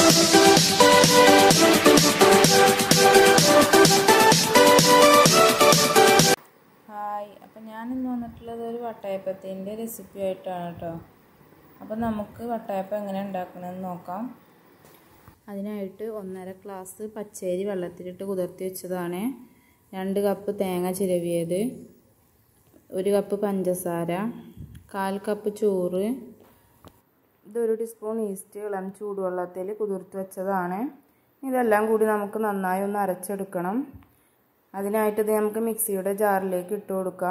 hi അപ്പം ഞാനിന്ന് വന്നിട്ടുള്ളത് ഒരു വട്ടയപ്പത്തിൻ്റെ റെസിപ്പി ആയിട്ടാണ് കേട്ടോ അപ്പം നമുക്ക് വട്ടയപ്പം എങ്ങനെ ഉണ്ടാക്കണമെന്ന് നോക്കാം അതിനായിട്ട് ഒന്നര ഗ്ലാസ് പച്ചരി വെള്ളത്തിലിട്ട് കുതിർത്തി വെച്ചതാണ് രണ്ട് കപ്പ് തേങ്ങ ചിരവിയത് ഒരു കപ്പ് പഞ്ചസാര കാൽ കപ്പ് ചോറ് ഇതൊരു ടീസ്പൂൺ ഈസ്റ്റ് ഇളം ചൂടുവെള്ളത്തിൽ കുതിർത്ത് വെച്ചതാണ് ഇതെല്ലാം കൂടി നമുക്ക് നന്നായി ഒന്ന് അരച്ചെടുക്കണം അതിനായിട്ട് ഇത് നമുക്ക് മിക്സിയുടെ ജാറിലേക്ക് ഇട്ട് കൊടുക്കാം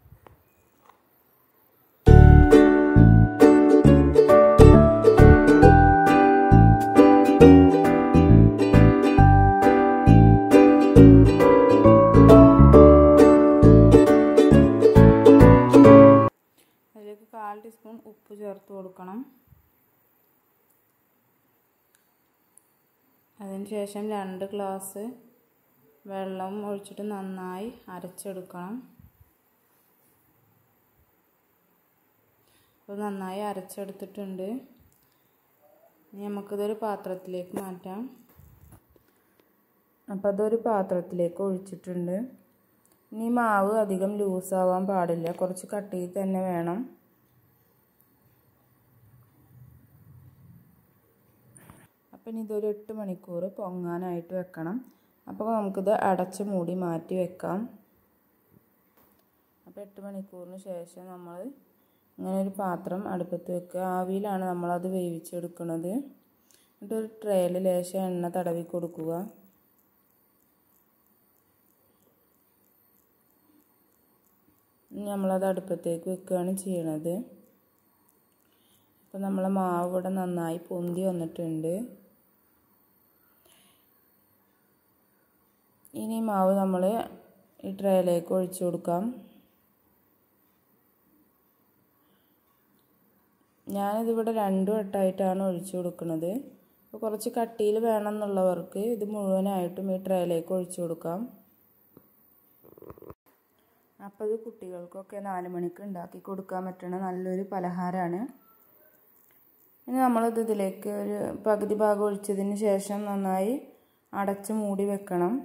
അതിലേക്ക് കാൽ ടീസ്പൂൺ ഉപ്പ് ചേർത്ത് കൊടുക്കണം അതിനുശേഷം രണ്ട് ഗ്ലാസ് വെള്ളം ഒഴിച്ചിട്ട് നന്നായി അരച്ചെടുക്കണം അപ്പോൾ നന്നായി അരച്ചെടുത്തിട്ടുണ്ട് ഇനി നമുക്കിതൊരു പാത്രത്തിലേക്ക് മാറ്റാം അപ്പോൾ അതൊരു പാത്രത്തിലേക്ക് ഒഴിച്ചിട്ടുണ്ട് ഇനി മാവ് അധികം ലൂസാവാൻ പാടില്ല കുറച്ച് കട്ടിയിൽ തന്നെ വേണം അപ്പം ഇതൊരു എട്ട് മണിക്കൂർ പൊങ്ങാനായിട്ട് വെക്കണം അപ്പോൾ നമുക്കിത് അടച്ച് മൂടി മാറ്റി വെക്കാം അപ്പോൾ എട്ട് മണിക്കൂറിന് ശേഷം നമ്മൾ ഇങ്ങനെ ഒരു പാത്രം അടുപ്പത്ത് വെക്കുക ആവിയിലാണ് നമ്മളത് വേവിച്ചെടുക്കുന്നത് എന്നിട്ട് ഒരു ട്രേയിൽ ലേശം എണ്ണ തടവി കൊടുക്കുക നമ്മളത് അടുപ്പത്തേക്ക് വെക്കുകയാണ് ചെയ്യണത് അപ്പോൾ നമ്മളെ മാവ് ഇവിടെ നന്നായി പൊന്തി വന്നിട്ടുണ്ട് ഇനി മാവ് നമ്മൾ ഈ ട്രേയിലേക്ക് ഒഴിച്ചു കൊടുക്കാം ഞാനിതിവിടെ രണ്ട് വട്ടമായിട്ടാണ് ഒഴിച്ചു കൊടുക്കുന്നത് അപ്പോൾ കുറച്ച് കട്ടിയിൽ വേണമെന്നുള്ളവർക്ക് ഇത് മുഴുവനായിട്ടും ഈ ട്രേയിലേക്ക് ഒഴിച്ചു കൊടുക്കാം അപ്പോൾ ഇത് കുട്ടികൾക്കൊക്കെ നാല് മണിക്ക് ഉണ്ടാക്കി കൊടുക്കാൻ പറ്റുന്ന നല്ലൊരു പലഹാരമാണ് ഇനി നമ്മളിത് ഇതിലേക്ക് ഒരു പകുതി ഭാഗം ഒഴിച്ചതിന് ശേഷം നന്നായി അടച്ച് മൂടി വെക്കണം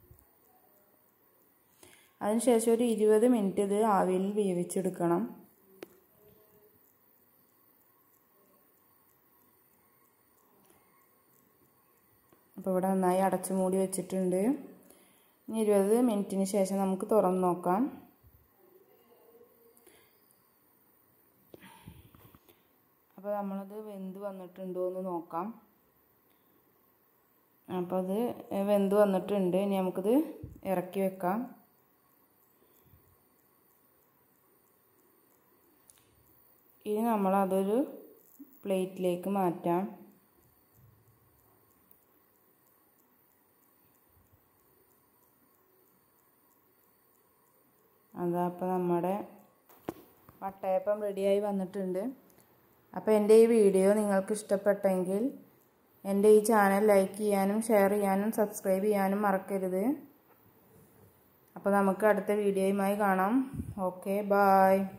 അതിനുശേഷം ഒരു ഇരുപത് മിനിറ്റ് ഇത് ആവിയിൽ വേവിച്ചെടുക്കണം അപ്പോൾ ഇവിടെ നന്നായി അടച്ചു മൂടി വെച്ചിട്ടുണ്ട് ഇനി ഇരുപത് മിനിറ്റിന് ശേഷം നമുക്ക് തുറന്ന് നോക്കാം അപ്പോൾ നമ്മളത് വെന്ത് വന്നിട്ടുണ്ടോ എന്ന് നോക്കാം അപ്പോൾ അത് വെന്ത് വന്നിട്ടുണ്ട് ഇനി നമുക്കിത് ഇറക്കി വെക്കാം ഇനി നമ്മളതൊരു പ്ലേറ്റിലേക്ക് മാറ്റാം അതാ അപ്പോൾ നമ്മുടെ വട്ടയപ്പം റെഡിയായി വന്നിട്ടുണ്ട് അപ്പോൾ എൻ്റെ ഈ വീഡിയോ നിങ്ങൾക്ക് ഇഷ്ടപ്പെട്ടെങ്കിൽ എൻ്റെ ഈ ചാനൽ ലൈക്ക് ചെയ്യാനും ഷെയർ ചെയ്യാനും സബ്സ്ക്രൈബ് ചെയ്യാനും മറക്കരുത് അപ്പോൾ നമുക്ക് അടുത്ത വീഡിയോയുമായി കാണാം ഓക്കെ ബായ്